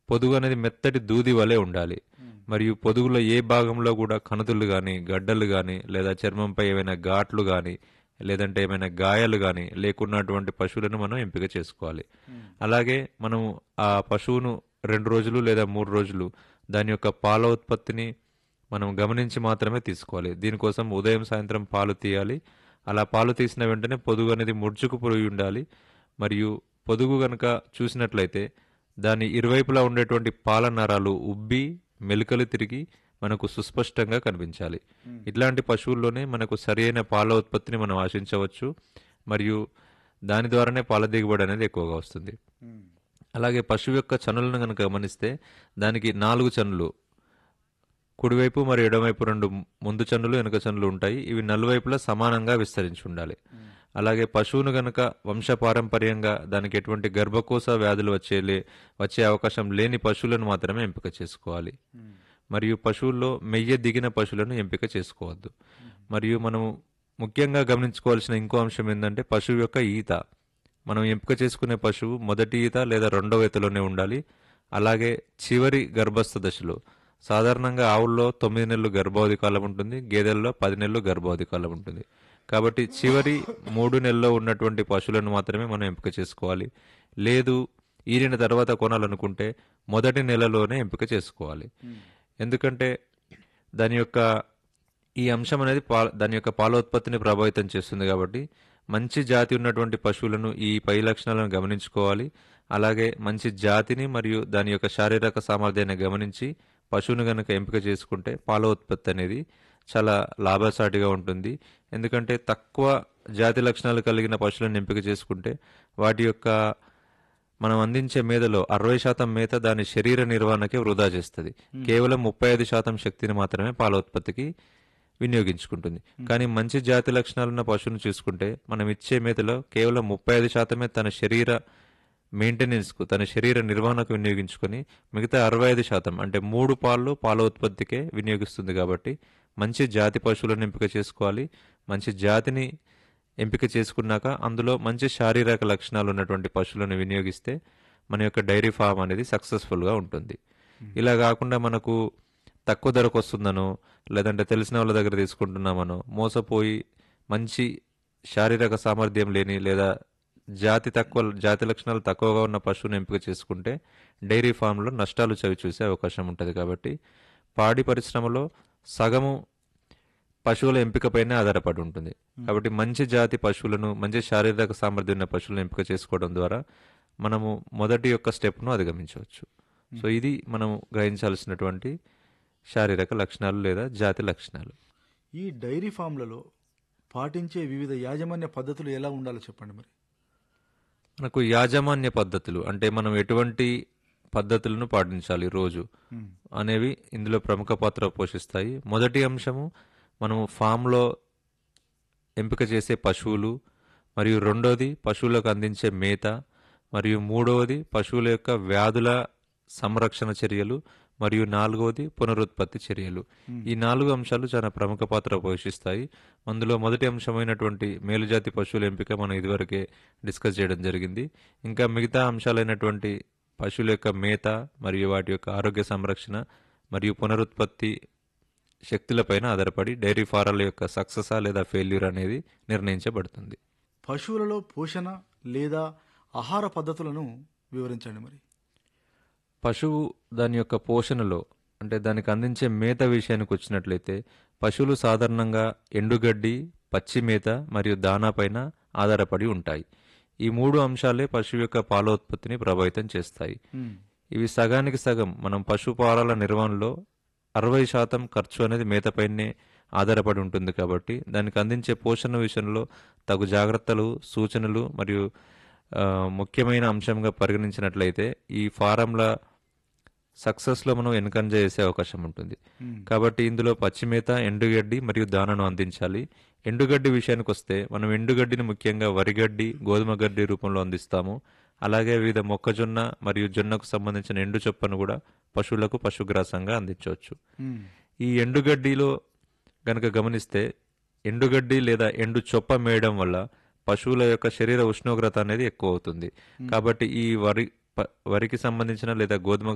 పొదుగు అనేది మెత్తటి దూది వలె ఉండాలి మరియు పొదుగులో ఏ భాగంలో కూడా కణుతులు కానీ గడ్డలు కానీ లేదా చర్మంపై ఏమైనా ఘాట్లు కానీ లేదంటే ఏమైనా గాయాలు కానీ లేకున్నటువంటి పశువులను మనం ఎంపిక చేసుకోవాలి అలాగే మనం ఆ పశువును రెండు రోజులు లేదా మూడు రోజులు దాని యొక్క పాల ఉత్పత్తిని మనం గమనించి మాత్రమే తీసుకోవాలి దీనికోసం ఉదయం సాయంత్రం పాలు తీయాలి అలా పాలు తీసిన వెంటనే పొదుగు అనేది ముడుచుకుపోయి ఉండాలి మరియు పొదుగు గనక చూసినట్లయితే దాని ఇరువైపులా ఉండేటువంటి పాల నరాలు ఉబ్బి మెలికలు తిరిగి మనకు సుస్పష్టంగా కనిపించాలి ఇట్లాంటి పశువుల్లోనే మనకు సరైన పాల ఉత్పత్తిని మనం ఆశించవచ్చు మరియు దాని ద్వారానే పాల దిగుబడి అనేది ఎక్కువగా వస్తుంది అలాగే పశువు యొక్క చనులను కనుక గమనిస్తే దానికి నాలుగు చనులు కుడివైపు మరియు ఎడమవైపు రెండు ముందు చన్నులు వెనుక చన్నులు ఉంటాయి ఇవి నలువైపులా సమానంగా విస్తరించి ఉండాలి అలాగే పశువును గనక వంశపారంపర్యంగా దానికి ఎటువంటి గర్భకోశ వ్యాధులు వచ్చే లే- వచ్చే అవకాశం లేని పశువులను మాత్రమే ఎంపిక చేసుకోవాలి మరియు పశువుల్లో మెయ్య దిగిన పశువులను ఎంపిక చేసుకోవద్దు మరియు మనం ముఖ్యంగా గమనించుకోవాల్సిన ఇంకో అంశం ఏంటంటే పశువు యొక్క ఈత మనం ఎంపిక చేసుకునే పశువు మొదటి ఈత లేదా రెండవ ఈతలోనే ఉండాలి అలాగే చివరి గర్భస్థ దశలో సాధారణంగా ఆవుల్లో తొమ్మిది నెలలు గర్భావధి కాలం ఉంటుంది గేదెల్లో పది నెలలు గర్భావధి కాలం ఉంటుంది కాబట్టి చివరి మూడు నెలల్లో ఉన్నటువంటి పశువులను మాత్రమే మనం ఎంపిక చేసుకోవాలి లేదు ఈరిన తర్వాత కొనాలనుకుంటే మొదటి నెలలోనే ఎంపిక చేసుకోవాలి ఎందుకంటే దాని యొక్క ఈ అంశం అనేది పాల దాని యొక్క పాలోత్పత్తిని ప్రభావితం చేస్తుంది కాబట్టి మంచి జాతి ఉన్నటువంటి పశువులను ఈ పై లక్షణాలను గమనించుకోవాలి అలాగే మంచి జాతిని మరియు దాని యొక్క శారీరక సామర్థ్యాన్ని గమనించి పశువును గనక ఎంపిక చేసుకుంటే పాల ఉత్పత్తి అనేది చాలా లాభసాటిగా ఉంటుంది ఎందుకంటే తక్కువ జాతి లక్షణాలు కలిగిన పశువులను ఎంపిక చేసుకుంటే వాటి యొక్క మనం అందించే మేధలో అరవై శాతం మేత దాని శరీర నిర్వహణకే వృధా చేస్తుంది కేవలం ముప్పై ఐదు శాతం శక్తిని మాత్రమే పాల ఉత్పత్తికి వినియోగించుకుంటుంది కానీ మంచి జాతి లక్షణాలున్న పశువును చూసుకుంటే మనం ఇచ్చే మేతలో కేవలం ముప్పై ఐదు శాతమే తన శరీర మెయింటెనెన్స్కు తన శరీర నిర్వహణకు వినియోగించుకొని మిగతా అరవై ఐదు శాతం అంటే మూడు పాలు పాల ఉత్పత్తికే వినియోగిస్తుంది కాబట్టి మంచి జాతి పశువులను ఎంపిక చేసుకోవాలి మంచి జాతిని ఎంపిక చేసుకున్నాక అందులో మంచి శారీరక లక్షణాలు ఉన్నటువంటి పశువులను వినియోగిస్తే మన యొక్క డైరీ ఫామ్ అనేది సక్సెస్ఫుల్గా ఉంటుంది ఇలా కాకుండా మనకు తక్కువ ధరకు వస్తుందనో లేదంటే తెలిసిన వాళ్ళ దగ్గర తీసుకుంటున్నామనో మోసపోయి మంచి శారీరక సామర్థ్యం లేని లేదా జాతి తక్కువ జాతి లక్షణాలు తక్కువగా ఉన్న పశువుని ఎంపిక చేసుకుంటే డైరీ ఫామ్లో నష్టాలు చవి చూసే అవకాశం ఉంటుంది కాబట్టి పాడి పరిశ్రమలో సగము పశువుల ఎంపికపైనే ఆధారపడి ఉంటుంది కాబట్టి మంచి జాతి పశువులను మంచి శారీరక సామర్థ్యం ఉన్న పశువులను ఎంపిక చేసుకోవడం ద్వారా మనము మొదటి యొక్క స్టెప్ను అధిగమించవచ్చు సో ఇది మనం గ్రహించాల్సినటువంటి శారీరక లక్షణాలు లేదా జాతి లక్షణాలు ఈ డైరీ ఫామ్లలో పాటించే వివిధ యాజమాన్య పద్ధతులు ఎలా ఉండాలో చెప్పండి మరి మనకు యాజమాన్య పద్ధతులు అంటే మనం ఎటువంటి పద్ధతులను పాటించాలి రోజు అనేవి ఇందులో ప్రముఖ పాత్ర పోషిస్తాయి మొదటి అంశము మనము ఫామ్లో ఎంపిక చేసే పశువులు మరియు రెండోది పశువులకు అందించే మేత మరియు మూడవది పశువుల యొక్క వ్యాధుల సంరక్షణ చర్యలు మరియు నాలుగవది పునరుత్పత్తి చర్యలు ఈ నాలుగు అంశాలు చాలా ప్రముఖ పాత్ర పోషిస్తాయి అందులో మొదటి అంశమైనటువంటి మేలుజాతి పశువుల ఎంపిక మనం ఇదివరకే డిస్కస్ చేయడం జరిగింది ఇంకా మిగతా అంశాలైనటువంటి పశువుల యొక్క మేత మరియు వాటి యొక్క ఆరోగ్య సంరక్షణ మరియు పునరుత్పత్తి శక్తులపైన ఆధారపడి డైరీ ఫారాల యొక్క సక్సెసా లేదా ఫెయిల్యూర్ అనేది నిర్ణయించబడుతుంది పశువులలో పోషణ లేదా ఆహార పద్ధతులను వివరించండి మరి పశువు దాని యొక్క పోషణలో అంటే దానికి అందించే మేత విషయానికి వచ్చినట్లయితే పశువులు సాధారణంగా ఎండుగడ్డి పచ్చి మేత మరియు దానా పైన ఆధారపడి ఉంటాయి ఈ మూడు అంశాలే పశువు యొక్క పాలోత్పత్తిని ప్రభావితం చేస్తాయి ఇవి సగానికి సగం మనం పశుపాలాల నిర్వహణలో అరవై శాతం ఖర్చు అనేది మేతపైనే ఆధారపడి ఉంటుంది కాబట్టి దానికి అందించే పోషణ విషయంలో తగు జాగ్రత్తలు సూచనలు మరియు ఆ, ముఖ్యమైన అంశంగా పరిగణించినట్లయితే ఈ ఫారంల సక్సెస్లో మనం ఎన్కరేజ్ చేసే అవకాశం ఉంటుంది కాబట్టి ఇందులో పచ్చిమేత ఎండుగడ్డి మరియు దానను అందించాలి ఎండుగడ్డి విషయానికి వస్తే మనం ఎండుగడ్డిని ముఖ్యంగా వరిగడ్డి గోధుమ గడ్డి రూపంలో అందిస్తాము అలాగే వివిధ మొక్కజొన్న మరియు జొన్నకు సంబంధించిన ఎండు చొప్పను కూడా పశువులకు పశుగ్రాసంగా అందించవచ్చు ఈ ఎండుగడ్డిలో గనక గమనిస్తే ఎండుగడ్డి లేదా ఎండు చొప్ప మేయడం వల్ల పశువుల యొక్క శరీర ఉష్ణోగ్రత అనేది ఎక్కువ అవుతుంది కాబట్టి ఈ వరి ప- వరికి సంబంధించిన లేదా గోధుమ